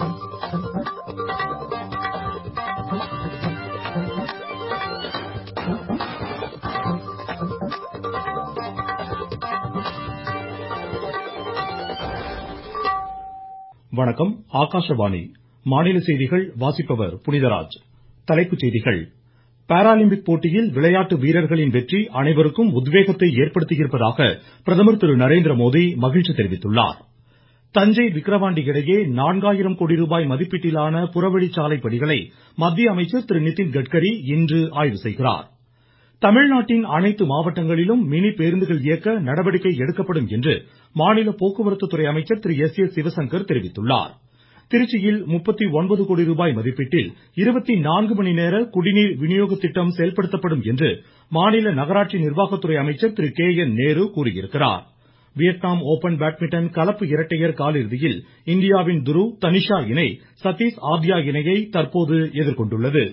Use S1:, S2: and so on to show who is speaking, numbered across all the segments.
S1: வணக்கம் ஆகாஷவாணி மாநில செய்திகள் வாசிப்பவர் புனிதராஜ் தலைப்புச் செய்திகள் பாராலிம்பிக் போட்டியில் விளையாட்டு வீரர்களின் வெற்றி அனைவருக்கும் உத்வேகத்தை ஏற்படுத்தியிருப்பதாக பிரதமர் திரு நரேந்திரமோடி மகிழ்ச்சி தெரிவித்துள்ளார் தஞ்சை விக்கிரவாண்டி இடையே நான்காயிரம் கோடி ரூபாய் மதிப்பீட்டிலான புறவழிச்சாலை பணிகளை மத்திய அமைச்சர் திரு நிதின் கட்கரி இன்று ஆய்வு செய்கிறார் தமிழ்நாட்டின் அனைத்து மாவட்டங்களிலும் மினி பேருந்துகள் இயக்க நடவடிக்கை எடுக்கப்படும் என்று மாநில போக்குவரத்து துறை அமைச்சர் திரு எஸ் ஏ சிவசங்கர் தெரிவித்துள்ளார் திருச்சியில் கோடி ரூபாய் மதிப்பீட்டில் மணி நேர குடிநீர் விநியோக திட்டம் செயல்படுத்தப்படும் என்று மாநில நகராட்சி நிர்வாகத்துறை அமைச்சர் திரு கே என் நேரு கூறியிருக்கிறார் வியட்நாம் ஓபன் பேட்மிண்டன் கலப்பு இரட்டையர் காலிறுதியில் இந்தியாவின் துருவ் தனிஷா இணை சதீஷ் ஆத்யா இணையை தற்போது எதிர்கொண்டுள்ளது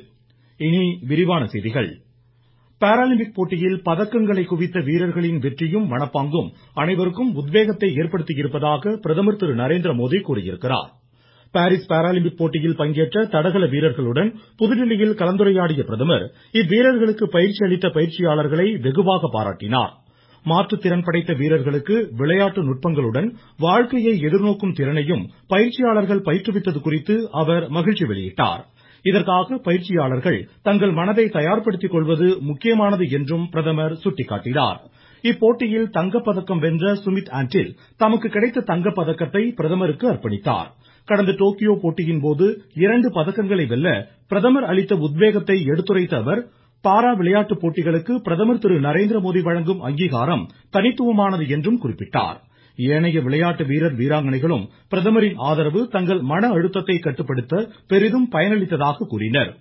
S1: பாராலிம்பிக் போட்டியில் பதக்கங்களை குவித்த வீரர்களின் வெற்றியும் மனப்பாங்கும் அனைவருக்கும் உத்வேகத்தை ஏற்படுத்தியிருப்பதாக பிரதமர் திரு நரேந்திரமோடி கூறியிருக்கிறார் பாரீஸ் பாராலிம்பிக் போட்டியில் பங்கேற்ற தடகள வீரர்களுடன் புதுதில்லியில் கலந்துரையாடிய பிரதமர் இவ்வீரர்களுக்கு பயிற்சி அளித்த பயிற்சியாளர்களை வெகுவாக பாராட்டினார் மாற்றுத்திறன் படைத்த வீரர்களுக்கு விளையாட்டு நுட்பங்களுடன் வாழ்க்கையை எதிர்நோக்கும் திறனையும் பயிற்சியாளர்கள் பயிற்றுவித்தது குறித்து அவர் மகிழ்ச்சி வெளியிட்டார் இதற்காக பயிற்சியாளர்கள் தங்கள் மனதை தயார்படுத்திக் கொள்வது முக்கியமானது என்றும் பிரதமர் சுட்டிக்காட்டினார் இப்போட்டியில் தங்கப்பதக்கம் வென்ற சுமித் ஆண்டில் தமக்கு கிடைத்த தங்கப்பதக்கத்தை பிரதமருக்கு அர்ப்பணித்தார் கடந்த டோக்கியோ போட்டியின்போது இரண்டு பதக்கங்களை வெல்ல பிரதமர் அளித்த உத்வேகத்தை எடுத்துரைத்த அவர் பாரா விளையாட்டு போட்டிகளுக்கு பிரதமர் திரு நரேந்திரமோடி வழங்கும் அங்கீகாரம் தனித்துவமானது என்றும் குறிப்பிட்டார் ஏனைய விளையாட்டு வீரர் வீராங்கனைகளும் பிரதமரின் ஆதரவு தங்கள் மன அழுத்தத்தை கட்டுப்படுத்த பெரிதும் பயனளித்ததாக கூறினர்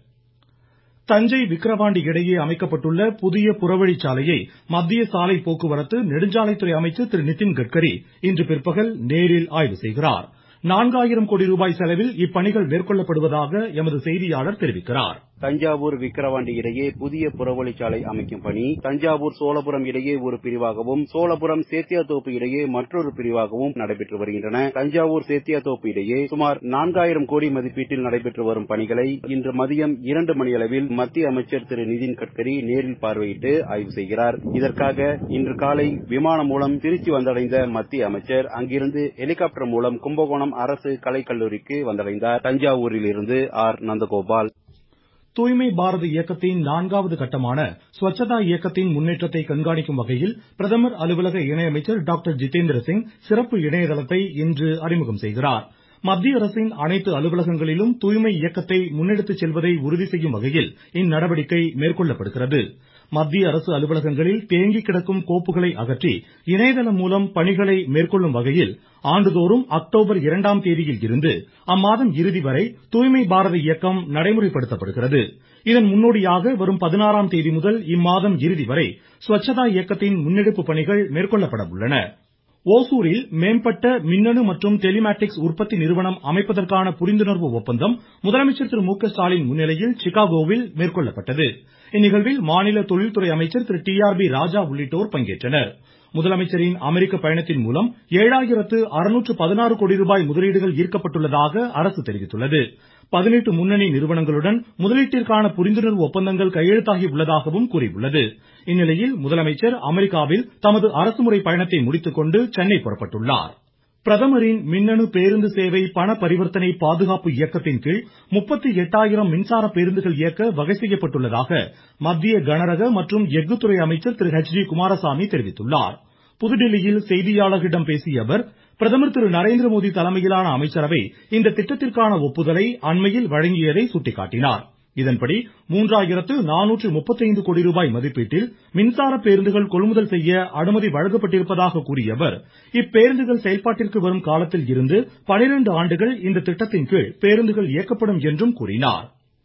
S1: தஞ்சை விக்கிரவாண்டி இடையே அமைக்கப்பட்டுள்ள புதிய புறவழிச்சாலையை மத்திய சாலை போக்குவரத்து நெடுஞ்சாலைத்துறை அமைச்சர் திரு நிதின் கட்கரி இன்று பிற்பகல் நேரில் ஆய்வு செய்கிறார் நான்காயிரம் கோடி ரூபாய் செலவில் இப்பணிகள் மேற்கொள்ளப்படுவதாக எமது செய்தியாளர் தெரிவிக்கிறார்
S2: தஞ்சாவூர் விக்கிரவாண்டி இடையே புதிய புறவழிச்சாலை அமைக்கும் பணி தஞ்சாவூர் சோழபுரம் இடையே ஒரு பிரிவாகவும் சோழபுரம் சேத்தியாத்தோப்பு இடையே மற்றொரு பிரிவாகவும் நடைபெற்று வருகின்றன தஞ்சாவூர் சேத்தியாத்தோப்பு இடையே சுமார் நான்காயிரம் கோடி மதிப்பீட்டில் நடைபெற்று வரும் பணிகளை இன்று மதியம் இரண்டு மணியளவில் மத்திய அமைச்சர் திரு நிதின் கட்கரி நேரில் பார்வையிட்டு ஆய்வு செய்கிறார் இதற்காக இன்று காலை விமானம் மூலம் திருச்சி வந்தடைந்த மத்திய அமைச்சர் அங்கிருந்து ஹெலிகாப்டர் மூலம் கும்பகோணம் அரசு கலைக்கல்லூரிக்கு வந்தடைந்தார் தஞ்சாவூரில் இருந்து ஆர் நந்தகோபால்
S1: தூய்மை பாரத இயக்கத்தின் நான்காவது கட்டமான ஸ்வச்சதா இயக்கத்தின் முன்னேற்றத்தை கண்காணிக்கும் வகையில் பிரதமர் அலுவலக இணையமைச்சர் டாக்டர் ஜிதேந்திர சிங் சிறப்பு இணையதளத்தை இன்று அறிமுகம் செய்கிறார் மத்திய அரசின் அனைத்து அலுவலகங்களிலும் தூய்மை இயக்கத்தை முன்னெடுத்துச் செல்வதை உறுதி செய்யும் வகையில் இந்நடவடிக்கை மேற்கொள்ளப்படுகிறது மத்திய அரசு அலுவலகங்களில் தேங்கி கிடக்கும் கோப்புகளை அகற்றி இணையதளம் மூலம் பணிகளை மேற்கொள்ளும் வகையில் ஆண்டுதோறும் அக்டோபர் இரண்டாம் தேதியில் இருந்து அம்மாதம் இறுதி வரை தூய்மை பாரத இயக்கம் நடைமுறைப்படுத்தப்படுகிறது இதன் முன்னோடியாக வரும் பதினாறாம் தேதி முதல் இம்மாதம் இறுதி வரை ஸ்வச்சதா இயக்கத்தின் முன்னெடுப்பு பணிகள் மேற்கொள்ளப்பட உள்ளன ஓசூரில் மேம்பட்ட மின்னணு மற்றும் டெலிமேட்டிக்ஸ் உற்பத்தி நிறுவனம் அமைப்பதற்கான புரிந்துணர்வு ஒப்பந்தம் முதலமைச்சர் திரு மு க ஸ்டாலின் முன்னிலையில் சிகாகோவில் மேற்கொள்ளப்பட்டது இந்நிகழ்வில் மாநில தொழில்துறை அமைச்சர் திரு டி ஆர் பி ராஜா உள்ளிட்டோர் பங்கேற்றனர் முதலமைச்சரின் அமெரிக்க பயணத்தின் மூலம் ஏழாயிரத்து அறுநூற்று பதினாறு கோடி ரூபாய் முதலீடுகள் ஈர்க்கப்பட்டுள்ளதாக அரசு தெரிவித்துள்ளது பதினெட்டு முன்னணி நிறுவனங்களுடன் முதலீட்டிற்கான புரிந்துணர்வு ஒப்பந்தங்கள் கையெழுத்தாகி உள்ளதாகவும் கூறியுள்ளது இந்நிலையில் முதலமைச்சர் அமெரிக்காவில் தமது அரசுமுறை பயணத்தை முடித்துக்கொண்டு சென்னை புறப்பட்டுள்ளார் பிரதமரின் மின்னணு பேருந்து சேவை பண பரிவர்த்தனை பாதுகாப்பு இயக்கத்தின் கீழ் முப்பத்தி எட்டாயிரம் மின்சார பேருந்துகள் இயக்க வகை செய்யப்பட்டுள்ளதாக மத்திய கனரக மற்றும் எஃகுத்துறை அமைச்சர் திரு ஹெச் டி குமாரசாமி தெரிவித்துள்ளார் புதுதில்லியில் செய்தியாளர்களிடம் பேசிய அவர் பிரதமர் திரு நரேந்திரமோடி தலைமையிலான அமைச்சரவை இந்த திட்டத்திற்கான ஒப்புதலை அண்மையில் வழங்கியதை சுட்டிக்காட்டினார் இதன்படி மூன்றாயிரத்து நானூற்று முப்பத்தைந்து கோடி ரூபாய் மதிப்பீட்டில் மின்சார பேருந்துகள் கொள்முதல் செய்ய அனுமதி வழங்கப்பட்டிருப்பதாக கூறிய அவர் இப்பேருந்துகள் செயல்பாட்டிற்கு வரும் காலத்தில் இருந்து பனிரெண்டு ஆண்டுகள் இந்த திட்டத்தின் கீழ் பேருந்துகள் இயக்கப்படும் என்றும் கூறினார்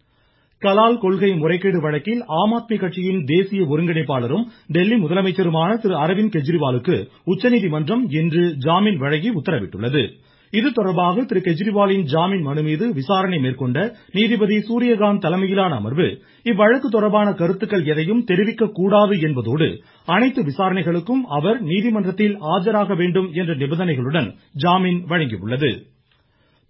S1: கலால் கொள்கை முறைகேடு வழக்கில் ஆம் ஆத்மி கட்சியின் தேசிய ஒருங்கிணைப்பாளரும் டெல்லி முதலமைச்சருமான திரு அரவிந்த் கெஜ்ரிவாலுக்கு உச்சநீதிமன்றம் இன்று ஜாமீன் வழங்கி உத்தரவிட்டுள்ளது இது தொடர்பாக திரு கெஜ்ரிவாலின் ஜாமீன் மனு மீது விசாரணை மேற்கொண்ட நீதிபதி சூரியகாந்த் தலைமையிலான அமர்வு இவ்வழக்கு தொடர்பான கருத்துக்கள் எதையும் தெரிவிக்க கூடாது என்பதோடு அனைத்து விசாரணைகளுக்கும் அவர் நீதிமன்றத்தில் ஆஜராக வேண்டும் என்ற நிபந்தனைகளுடன் ஜாமீன் வழங்கியுள்ளது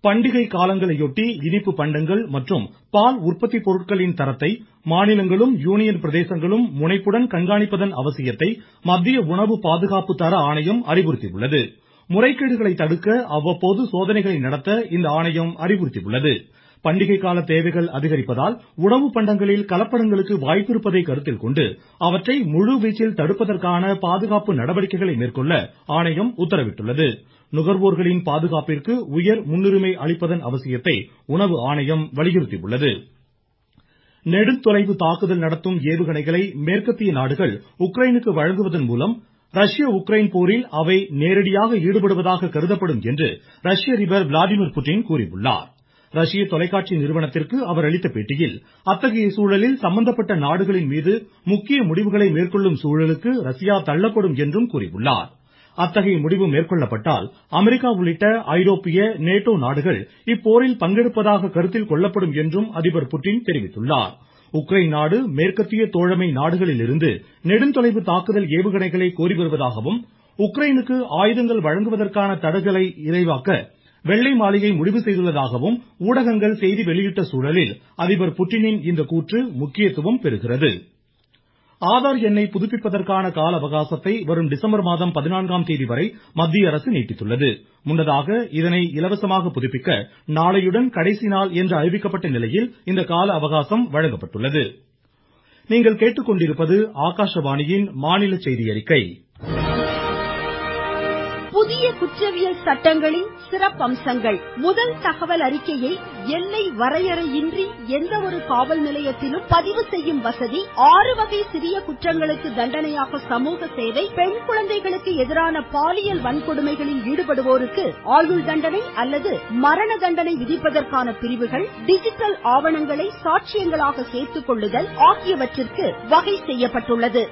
S1: பண்டிகை காலங்களையொட்டி இனிப்பு பண்டங்கள் மற்றும் பால் உற்பத்தி பொருட்களின் தரத்தை மாநிலங்களும் யூனியன் பிரதேசங்களும் முனைப்புடன் கண்காணிப்பதன் அவசியத்தை மத்திய உணவு பாதுகாப்பு தர ஆணையம் அறிவுறுத்தியுள்ளது முறைகேடுகளை தடுக்க அவ்வப்போது சோதனைகளை நடத்த இந்த ஆணையம் அறிவுறுத்தியுள்ளது பண்டிகை கால தேவைகள் அதிகரிப்பதால் உணவு பண்டங்களில் கலப்படங்களுக்கு வாய்ப்பிருப்பதை கருத்தில் கொண்டு அவற்றை முழுவீச்சில் தடுப்பதற்கான பாதுகாப்பு நடவடிக்கைகளை மேற்கொள்ள ஆணையம் உத்தரவிட்டுள்ளது நுகர்வோர்களின் பாதுகாப்பிற்கு உயர் முன்னுரிமை அளிப்பதன் அவசியத்தை உணவு ஆணையம் வலியுறுத்தியுள்ளது நெடுந்தொலைவு தாக்குதல் நடத்தும் ஏவுகணைகளை மேற்கத்திய நாடுகள் உக்ரைனுக்கு வழங்குவதன் மூலம் ரஷ்ய உக்ரைன் போரில் அவை நேரடியாக ஈடுபடுவதாக கருதப்படும் என்று ரஷ்ய அதிபர் விளாடிமிர் புட்டின் கூறியுள்ளார் ரஷ்ய தொலைக்காட்சி நிறுவனத்திற்கு அவர் அளித்த பேட்டியில் அத்தகைய சூழலில் சம்பந்தப்பட்ட நாடுகளின் மீது முக்கிய முடிவுகளை மேற்கொள்ளும் சூழலுக்கு ரஷ்யா தள்ளப்படும் என்றும் கூறியுள்ளார் அத்தகைய முடிவு மேற்கொள்ளப்பட்டால் அமெரிக்கா உள்ளிட்ட ஐரோப்பிய நேட்டோ நாடுகள் இப்போரில் பங்கெடுப்பதாக கருத்தில் கொள்ளப்படும் என்றும் அதிபர் புட்டின் தெரிவித்துள்ளார் உக்ரைன் நாடு மேற்கத்திய தோழமை நாடுகளிலிருந்து நெடுந்தொலைவு தாக்குதல் ஏவுகணைகளை கோரி வருவதாகவும் உக்ரைனுக்கு ஆயுதங்கள் வழங்குவதற்கான தடைகளை விரைவாக்க வெள்ளை மாளிகை முடிவு செய்துள்ளதாகவும் ஊடகங்கள் செய்தி வெளியிட்ட சூழலில் அதிபர் புட்டினின் இந்த கூற்று முக்கியத்துவம் பெறுகிறது ஆதார் எண்ணை புதுப்பிப்பதற்கான கால அவகாசத்தை வரும் டிசம்பர் மாதம் பதினான்காம் தேதி வரை மத்திய அரசு நீட்டித்துள்ளது முன்னதாக இதனை இலவசமாக புதுப்பிக்க நாளையுடன் கடைசி நாள் என்று அறிவிக்கப்பட்ட நிலையில் இந்த கால அவகாசம் வழங்கப்பட்டுள்ளது நீங்கள் கேட்டுக்கொண்டிருப்பது ஆகாஷவாணியின் மாநில செய்தி அறிக்கை
S3: புதிய குற்றவியல் சட்டங்களின் சிறப்பம்சங்கள் முதல் தகவல் அறிக்கையை எல்லை வரையறையின்றி எந்த ஒரு காவல் நிலையத்திலும் பதிவு செய்யும் வசதி ஆறு வகை சிறிய குற்றங்களுக்கு தண்டனையாக சமூக சேவை பெண் குழந்தைகளுக்கு எதிரான பாலியல் வன்கொடுமைகளில் ஈடுபடுவோருக்கு ஆயுள் தண்டனை அல்லது மரண தண்டனை விதிப்பதற்கான பிரிவுகள் டிஜிட்டல் ஆவணங்களை சாட்சியங்களாக சேர்த்துக் கொள்ளுதல் ஆகியவற்றிற்கு வகை செய்யப்பட்டுள்ளது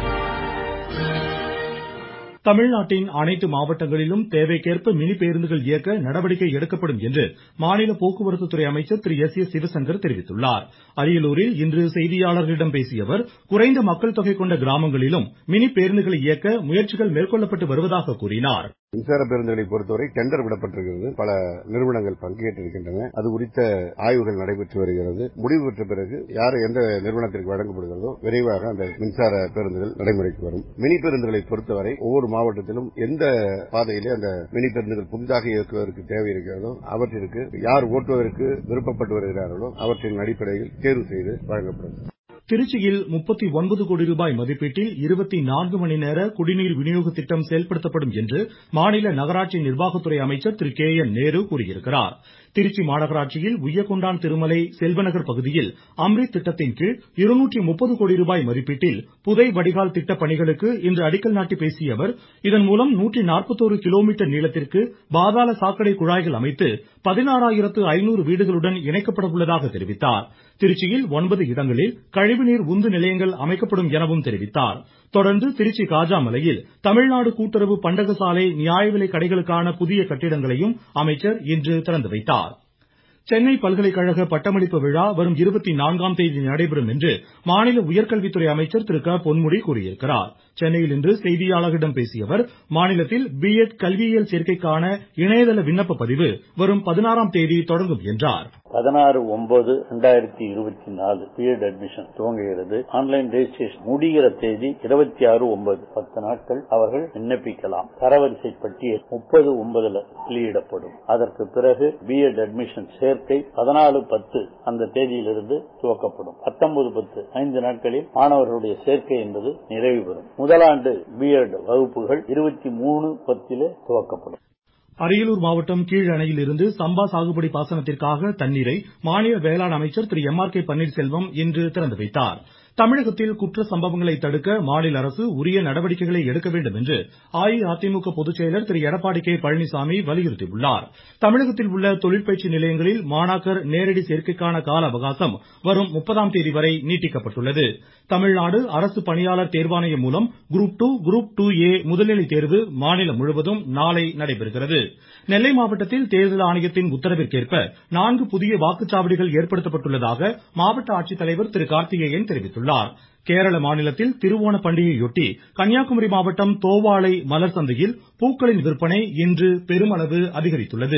S1: தமிழ்நாட்டின் அனைத்து மாவட்டங்களிலும் தேவைக்கேற்ப மினி பேருந்துகள் இயக்க நடவடிக்கை எடுக்கப்படும் என்று மாநில போக்குவரத்து துறை அமைச்சர் திரு எஸ் எஸ் சிவசங்கர் தெரிவித்துள்ளார் அரியலூரில் இன்று செய்தியாளர்களிடம் பேசிய அவர் குறைந்த மக்கள் தொகை கொண்ட கிராமங்களிலும் மினி பேருந்துகளை இயக்க முயற்சிகள் மேற்கொள்ளப்பட்டு வருவதாக கூறினார்
S4: மின்சார பேருந்துகளை பொறுத்தவரை டெண்டர் விடப்பட்டிருக்கிறது பல நிறுவனங்கள் பங்கேற்றிருக்கின்றன அது குறித்த ஆய்வுகள் நடைபெற்று வருகிறது முடிவு பெற்ற பிறகு யார் எந்த நிறுவனத்திற்கு வழங்கப்படுகிறதோ விரைவாக அந்த மின்சார பேருந்துகள் நடைமுறைக்கு வரும் மினி பேருந்துகளை பொறுத்தவரை ஒவ்வொரு மாவட்டத்திலும் எந்த பாதையிலே அந்த மினி பேருந்துகள் புதிதாக இயக்குவதற்கு தேவை இருக்கிறதோ அவற்றிற்கு யார் ஓட்டுவதற்கு விருப்பப்பட்டு வருகிறார்களோ அவற்றின் அடிப்படையில் தேர்வு செய்து வழங்கப்படும்
S1: திருச்சியில் முப்பத்தி ஒன்பது கோடி ரூபாய் மதிப்பீட்டில் இருபத்தி நான்கு மணி நேர குடிநீர் விநியோக திட்டம் செயல்படுத்தப்படும் என்று மாநில நகராட்சி நிர்வாகத்துறை அமைச்சர் திரு கே என் நேரு கூறியிருக்கிறார் திருச்சி மாநகராட்சியில் உய்யக்கொண்டான் திருமலை செல்வநகர் பகுதியில் அம்ரித் திட்டத்தின் கீழ் இருநூற்றி முப்பது கோடி ரூபாய் மதிப்பீட்டில் புதை வடிகால் திட்ட பணிகளுக்கு இன்று அடிக்கல் நாட்டி பேசிய அவர் இதன் மூலம் நூற்றி நாற்பத்தோரு கிலோமீட்டர் நீளத்திற்கு பாதாள சாக்கடை குழாய்கள் அமைத்து பதினாறாயிரத்து ஐநூறு வீடுகளுடன் இணைக்கப்பட உள்ளதாக தெரிவித்தார் திருச்சியில் ஒன்பது இடங்களில் கழிவுநீர் உந்து நிலையங்கள் அமைக்கப்படும் எனவும் தெரிவித்தார் தொடர்ந்து திருச்சி காஜாமலையில் தமிழ்நாடு கூட்டுறவு பண்டகசாலை நியாய விலை கடைகளுக்கான புதிய கட்டிடங்களையும் அமைச்சர் இன்று திறந்து வைத்தார் சென்னை பல்கலைக்கழக பட்டமளிப்பு விழா வரும் இருபத்தி நான்காம் தேதி நடைபெறும் என்று மாநில உயர்கல்வித்துறை அமைச்சர் திரு க பொன்முடி கூறியிருக்கிறார் சென்னையில் இன்று செய்தியாளர்களிடம் பேசிய அவர் மாநிலத்தில் பி எட் கல்வியியல் சேர்க்கைக்கான இணையதள விண்ணப்ப பதிவு வரும் பதினாறாம் தேதி தொடங்கும் என்றார்
S5: பதினாறு ஒன்பது ரெண்டாயிரத்தி இருபத்தி நாலு பிஎட் அட்மிஷன் துவங்குகிறது ஆன்லைன் ரெஜிஸ்ட்ரேஷன் முடிகிற தேதி இருபத்தி ஆறு ஒன்பது பத்து நாட்கள் அவர்கள் விண்ணப்பிக்கலாம் தரவரிசை பட்டியல் முப்பது ஒன்பதுல வெளியிடப்படும் அதற்கு பிறகு பிஎட் அட்மிஷன் சேர்க்கை பதினாலு பத்து அந்த தேதியிலிருந்து துவக்கப்படும் பத்தொன்பது பத்து ஐந்து நாட்களில் மாணவர்களுடைய சேர்க்கை என்பது நிறைவு பெறும் முதலாண்டு பிஎட் வகுப்புகள் இருபத்தி மூணு பத்திலே துவக்கப்படும்
S1: அரியலூர் மாவட்டம் கீழ் அணையில் இருந்து சம்பா சாகுபடி பாசனத்திற்காக தண்ணீரை மாநில வேளாண் அமைச்சர் திரு எம் ஆர் கே பன்னீர்செல்வம் இன்று திறந்து வைத்தார் தமிழகத்தில் குற்ற சம்பவங்களை தடுக்க மாநில அரசு உரிய நடவடிக்கைகளை எடுக்க வேண்டும் என்று அஇஅதிமுக பொதுச்செயலர் திரு எடப்பாடி கே பழனிசாமி வலியுறுத்தியுள்ளார் தமிழகத்தில் உள்ள தொழிற்பயிற்சி நிலையங்களில் மாணாக்கர் நேரடி சேர்க்கைக்கான கால அவகாசம் வரும் முப்பதாம் தேதி வரை நீட்டிக்கப்பட்டுள்ளது தமிழ்நாடு அரசு பணியாளர் தேர்வாணையம் மூலம் group two group two A முதல்நிலை தேர்வு மாநிலம் முழுவதும் நாளை நடைபெறுகிறது நெல்லை மாவட்டத்தில் தேர்தல் ஆணையத்தின் உத்தரவிற்கேற்ப நான்கு புதிய வாக்குச்சாவடிகள் ஏற்படுத்தப்பட்டுள்ளதாக மாவட்ட ஆட்சித்தலைவர் திரு கார்த்திகேயன் தெரிவித்துள்ளார் கேரள மாநிலத்தில் திருவோண பண்டிகையொட்டி கன்னியாகுமரி மாவட்டம் தோவாளை மலர் சந்தையில் பூக்களின் விற்பனை இன்று பெருமளவு அதிகரித்துள்ளது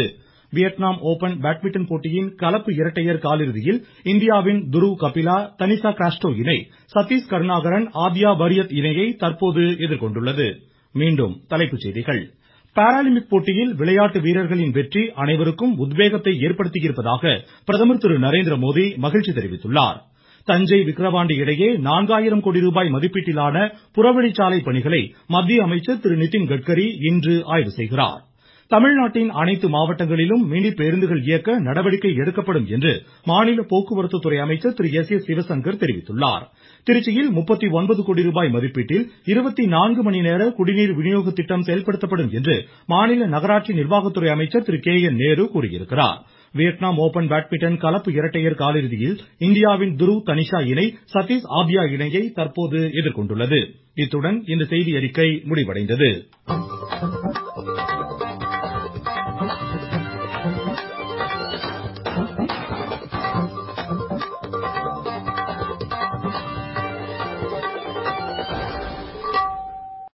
S1: வியட்நாம் ஓபன் பேட்மிண்டன் போட்டியின் கலப்பு இரட்டையர் காலிறுதியில் இந்தியாவின் துருவ் கபிலா தனிஷா கிராஸ்டோ இணை சதீஷ் கருணாகரன் ஆத்யா பரியத் இணையை தற்போது எதிர்கொண்டுள்ளது மீண்டும் தலைப்புச் செய்திகள் பாராலிம்பிக் போட்டியில் விளையாட்டு வீரர்களின் வெற்றி அனைவருக்கும் உத்வேகத்தை ஏற்படுத்தியிருப்பதாக பிரதமர் திரு நரேந்திரமோடி மகிழ்ச்சி தெரிவித்துள்ளார் தஞ்சை விக்கிரவாண்டி இடையே நான்காயிரம் கோடி ரூபாய் மதிப்பீட்டிலான புறவழிச்சாலை பணிகளை மத்திய அமைச்சர் திரு நிதின் கட்கரி இன்று ஆய்வு செய்கிறார் தமிழ்நாட்டின் அனைத்து மாவட்டங்களிலும் மினி பேருந்துகள் இயக்க நடவடிக்கை எடுக்கப்படும் என்று மாநில போக்குவரத்து துறை அமைச்சர் திரு எஸ் எஸ் சிவசங்கர் தெரிவித்துள்ளார் திருச்சியில் முப்பத்தி ஒன்பது கோடி ரூபாய் மதிப்பீட்டில் இருபத்தி நான்கு மணி நேர குடிநீர் விநியோக திட்டம் செயல்படுத்தப்படும் என்று மாநில நகராட்சி நிர்வாகத்துறை அமைச்சர் திரு கே என் நேரு கூறியிருக்கிறார் வியட்நாம் ஓபன் பேட்மிண்டன் கலப்பு இரட்டையர் காலிறுதியில் இந்தியாவின் துருவ் தனிஷா இணை சதீஷ் ஆத்யா இணையை தற்போது எதிர்கொண்டுள்ளது இத்துடன் இந்த செய்தியறிக்கை முடிவடைந்தது